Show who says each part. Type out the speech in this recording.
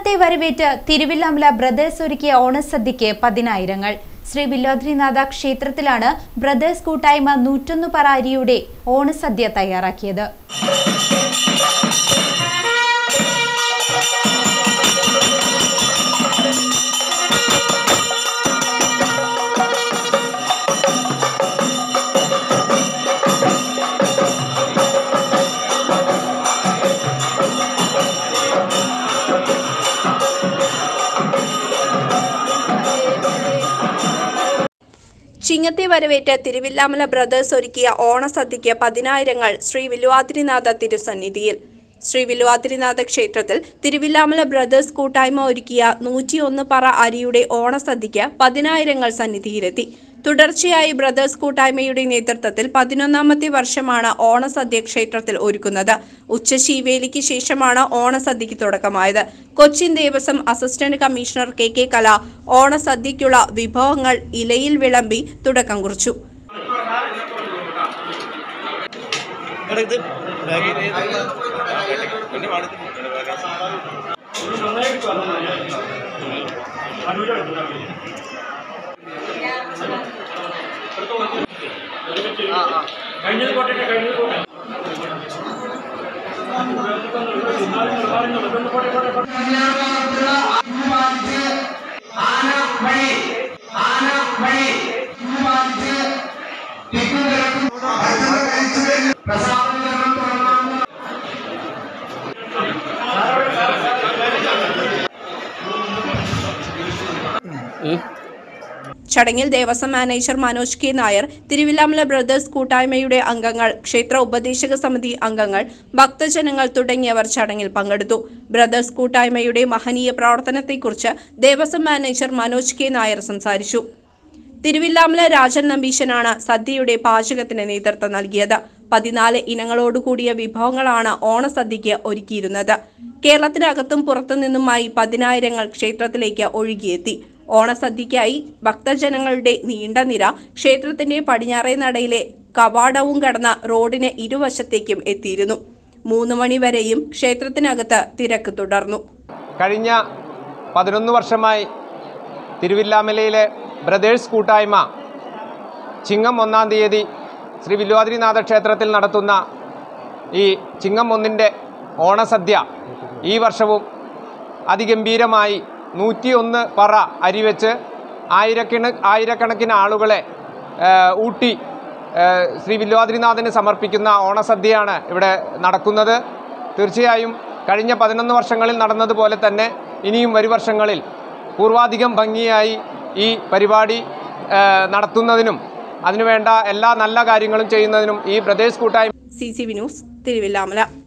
Speaker 1: ചിങ്ങത്തെ വരവേറ്റ് Thiruvilwamala brothers ഒരുക്കിയ ഓണസദ്യയ്ക്ക് പതിനായിരങ്ങൾ ശ്രീ വില്ലോദ്രിനാഥ ക്ഷേത്രത്തിലാണ് ബ്രദേഴ്സ് കൂട്ടായ്മ നൂറ്റൊന്ന് പറ അരിയുടെ ഓണസദ്യ തയ്യാറാക്കിയത്
Speaker 2: ചിങ്ങത്തെ വരവേറ്റ് തിരുവില്ലാമല ബ്രദേഴ്സ് ഒരുക്കിയ ഓണസദ്യയ്ക്ക് പതിനായിരങ്ങൾ ശ്രീ വില്വാദ്രിനാഥ തിരുസന്നിധിയിൽ ശ്രീ വില്വാദ്രിനാഥ ക്ഷേത്രത്തിൽ തിരുവില്ലാമല ബ്രദേഴ്സ് കൂട്ടായ്മ ഒരുക്കിയ നൂറ്റിയൊന്ന് പറ അരിയുടെ ഓണസദ്യയ്ക്ക് പതിനായിരങ്ങൾ സന്നിധിയിലെത്തി തുടർച്ചയായി ബ്രദേഴ്സ് കൂട്ടായ്മയുടെ നേതൃത്വത്തിൽ പതിനൊന്നാമത്തെ വർഷമാണ് ഓണസദ്യ ക്ഷേത്രത്തിൽ ഒരുക്കുന്നത് ഉച്ചശീവേലിക്ക് ശേഷമാണ് ഓണസദ്യയ്ക്ക് തുടക്കമായത് Cochin Devaswom assistant commissioner K K Kala ഓണസദ്യയ്ക്കുള്ള വിഭവങ്ങൾ ഇലയിൽ വിളമ്പി തുടക്കം കുറിച്ചു
Speaker 3: എടാ, ഇത് ബാഗിൽ
Speaker 2: ചടങ്ങിൽ Devaswom manager Manoj K Nair Thiruvilwamala brothers കൂട്ടായ്മയുടെ അംഗങ്ങൾ ക്ഷേത്ര ഉപദേശക സമിതി അംഗങ്ങൾ ഭക്തജനങ്ങൾ തുടങ്ങിയവർ ചടങ്ങിൽ പങ്കെടുത്തു ബ്രദേഴ്സ് കൂട്ടായ്മയുടെ മഹനീയ പ്രവർത്തനത്തെക്കുറിച്ച് ദേവസ്വം മാനേജർ മനോജ് കെ നായർ സംസാരിച്ചു തിരുവില്ലാമല രാജൻ നമ്പീശനാണ് സദ്യയുടെ പാചകത്തിന് നേതൃത്വം നൽകിയത് പതിനാല് ഇനങ്ങളോടുകൂടിയ വിഭവങ്ങളാണ് ഓണസദ്യയ്ക്ക് ഒരുക്കിയിരുന്നത് കേരളത്തിനകത്തും പുറത്തുനിന്നുമായി പതിനായിരങ്ങൾ ക്ഷേത്രത്തിലേക്ക് ഒഴുകിയെത്തി ഓണസദ്യയ്ക്കായി ഭക്തജനങ്ങളുടെ നീണ്ട നിര ക്ഷേത്രത്തിന്റെ പടിഞ്ഞാറേ നടയിലെ കവാടവും കടന്ന റോഡിന് ഇരുവശത്തേക്കും എത്തിയിരുന്നു മൂന്ന് മണിവരെയും ക്ഷേത്രത്തിനകത്ത് തിരക്ക് തുടർന്നു
Speaker 4: കഴിഞ്ഞ പതിനൊന്ന് വർഷമായി തിരുവില്ലാമലയിലെ ബ്രദേഴ്സ് കൂട്ടായ്മ ചിങ്ങം ഒന്നാം തീയതി ശ്രീ വില്വാദ്രിനാഥ ക്ഷേത്രത്തിൽ നടത്തുന്ന ഈ ചിങ്ങം ഒന്നിൻ്റെ ഓണസദ്യ ഈ വർഷവും അതിഗംഭീരമായി നൂറ്റിയൊന്ന് പറ അരി വെച്ച് ആയിരക്കണ ആയിരക്കണക്കിന് ആളുകളെ ആ, ഊട്ടി ആ, ശ്രീ വില്വാദ്രിനാഥന് സമർപ്പിക്കുന്ന ഓണസദ്യയാണ് ഇവിടെ നടക്കുന്നത് തീർച്ചയായും കഴിഞ്ഞ പതിനൊന്ന് വർഷങ്ങളിൽ നടന്നതുപോലെ തന്നെ ഇനിയും വരും വർഷങ്ങളിൽ പൂർവാധികം ഭംഗിയായി ഈ പരിപാടി ആ, നടത്തുന്നതിനും അതിനുവേണ്ട എല്ലാ നല്ല കാര്യങ്ങളും ചെയ്യുന്നതിനും ഈ ബ്രദേഴ്സ് കൂട്ടായ്മ
Speaker 2: C C V news Thiruvilwamala